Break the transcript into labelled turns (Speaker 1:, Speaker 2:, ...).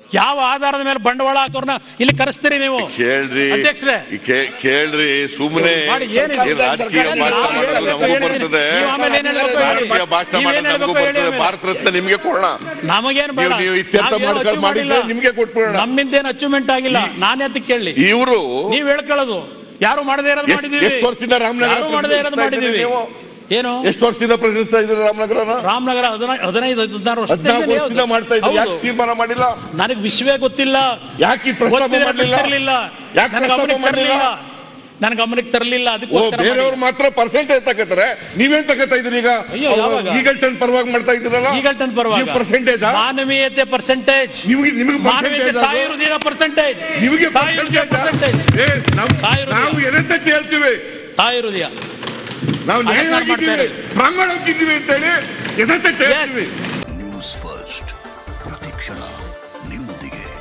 Speaker 1: ಯಾವ ಆಧಾರದ ಮೇಲೆ ಬಂಡವಾಳ ಹಾಕೋರ್ನ ಇಲ್ಲಿ ಕರೆಸ್ತೀರಿ ನೀವು
Speaker 2: ಕೇಳ್ರಿ
Speaker 1: ಅಧ್ಯಕ್ಷರೇ
Speaker 2: ಈ ಕೇ- ಕೇಳ್ರಿ ಸುಮ್ಮನೆ
Speaker 1: ಮಾಡಿ, ಏನಿದೆ?
Speaker 2: ರಾಜಕೀಯ
Speaker 3: ಸರ್ಕಾರ
Speaker 2: ಭಾಷಣ
Speaker 3: ನಾವು
Speaker 2: ಮಾಡೋದು
Speaker 3: ಹೇಳಬೇಕು
Speaker 2: ನಮಗೂ
Speaker 1: ಹೇಳಿ.
Speaker 2: ಬರ್ತದೆ
Speaker 1: ನೀವು ಆಮೇಲೆ ಏನ್ ಹೇಳ್ಬೇಕು ಹೇಳಿ.
Speaker 2: ರಾಜಕೀಯ ಭಾಷಣ
Speaker 1: ನೀವೇನ್
Speaker 2: ಮಾಡೋದು ನಮಗೂ
Speaker 1: ಹೇಳ್ಬೇಕು ಹೇಳಿ
Speaker 2: ಬರ್ತದೆ
Speaker 1: ಆಮೇಲೆ.
Speaker 2: ಭಾರತ ರತ್ನ ನಿಮ್ಗೆ ಕೊಡೋಣ
Speaker 1: ನಮಗೇನು ಬೇಡ
Speaker 2: ನೀವು- ನೀವು ಇತ್ಯರ್ಥ
Speaker 1: ನಾವೇನು
Speaker 2: ಮಾಡ್ಕೊಂಡು
Speaker 1: achieve
Speaker 2: ಮಾಡಿದ್ರೆ
Speaker 1: ಮಾಡಿಲ್ಲ.
Speaker 2: ನಿಮ್ಗೆ ಕೊಟ್ಬಿಡೋಣ.
Speaker 1: ನಮ್ಮಿಂದೇನು ಅಚೀವ್ಮೆಂಟ್ ಆಗಿಲ್ಲ ನಾನೇ ಅದಕ್ಕೆ ಕೇಳಿ
Speaker 2: ಇವರು
Speaker 1: ನೀವ್ ಹೇಳ್ಕೊಳ್ಳೋದು ಯಾರು ಮಾಡದೇ ಇರೋದು
Speaker 2: ಎಷ್ಟ್-
Speaker 1: ಮಾಡಿದೀವಿ
Speaker 2: ಎಷ್ಟ್ ವರ್ಷದಿಂದ ರಾಮನಗರ
Speaker 1: ಯಾರು ಮಾಡದೇ ಇರೋದು
Speaker 2: ಪ್ರತಿನಿಧಿಸ್ತಾ
Speaker 1: ಮಾಡಿದೀವಿ
Speaker 2: ಇದ್ದೀರಿ ನೀವು?
Speaker 1: ಏನು
Speaker 2: ಎಷ್ಟು ವರ್ಷದಿಂದ ಪ್ರಶ್ನಿಸ್ತಾ ಇದ್ದೀರಿ ರಾಮನಗರನ
Speaker 1: ರಾಮನಗರ ಹದಿನೈ- ಹದಿನೈದು ಹದಿನಾರು
Speaker 2: ಹದಿನಾಲ್ಕು
Speaker 1: ವರ್ಷದಿಂದ
Speaker 2: ವರ್ಷದಿಂದ ಮಾಡ್ತಾ ಇದ್ದೀರಿ ಯಾಕೆ ತೀರ್ಮಾನ ಮಾಡಿಲ್ಲ
Speaker 1: ನನಗೆ ವಿಷಯವೇ ಗೊತ್ತಿಲ್ಲ
Speaker 2: ಯಾಕೆ ಈ ಪ್ರಸ್ತಾಪ
Speaker 1: ಗೊತ್ತಿದ್ರೆ
Speaker 2: ಮಾಡಲಿಲ್ಲ
Speaker 1: ಗೊತ್ತಿರ್ಲಿಲ್ಲ
Speaker 2: ಯಾಕೆ
Speaker 1: ನನ್ನ
Speaker 2: ಪ್ರಸ್ತಾಪ
Speaker 1: ಗಮನಕ್ಕೆ
Speaker 2: ಮಾಡಲಿಲ್ಲ
Speaker 1: ತರಲಿಲ್ಲ ನನ್ನ ಗಮನಕ್ಕೆ ತರಲಿಲ್ಲ
Speaker 2: ಓ
Speaker 1: ಅದಕ್ಕೋಸ್ಕರ
Speaker 2: ಬೇರೆಯವ್ರು ಮಾತ್ರ ಪರ್ಸೆಂಟೇಜ್ ತಗೋತಾರೆ ನೀವೇನ್ ತಗೋತಾ ಇದ್ರಿ ಈಗ
Speaker 1: ಅಯ್ಯೋ, ಯಾವಾಗ?
Speaker 2: ಈಗಲ್ಟನ್ ಪರವಾಗಿ ಮಾಡ್ತಾ ಇದ್ದೀರಲ್ಲ
Speaker 1: ಈಗಲ್ಟನ್ ಪರವಾಗಿ
Speaker 2: ಪರ್ಸೆಂಟೇಜ್
Speaker 1: ಮಾನವೀಯತೆ ಪರ್ಸೆಂಟೇಜ್
Speaker 2: ನಿಮಗೆ ನಿಮಗೆ
Speaker 1: ಮಾನವೀಯತೆ
Speaker 2: ಪರ್ಸೆಂಟೇಜ್
Speaker 1: ತಾಯಿ ಹೃದಯದ ಪರ್ಸೆಂಟೇಜ್
Speaker 2: ನಿಮಗೆ
Speaker 1: ತಾಯಿ ಹೃದಯ ಪರ್ಸೆಂಟೇಜ್
Speaker 2: ಏ, ನಮ್-
Speaker 1: ತಾಯಿ ಹೃದಯ.
Speaker 2: ನಾವು ಎದೆತಟ್ಟಿ ಹೇಳ್ತೀವಿ
Speaker 1: ತಾಯಿ ಹೃದಯ
Speaker 2: ನಾವು
Speaker 1: ಅದನ್ನ
Speaker 2: ನ್ಯಾಯವಾಗಿದ್ದೀವಿ
Speaker 1: ಮಾಡ್ತಾರೆ.
Speaker 2: ಪ್ರಾಮಾಣಿಕಿದ್ದೀವಿ ಅಂತೇಳಿ ಎದೆತಟ್ಟಿ
Speaker 1: Yes.
Speaker 2: ಹೇಳ್ತೀವಿ
Speaker 4: ನ್ಯೂಸ್ ಫಸ್ಟ್ ಪ್ರತಿಕ್ಷಣ ನಿಮ್ಮೊಂದಿಗೆ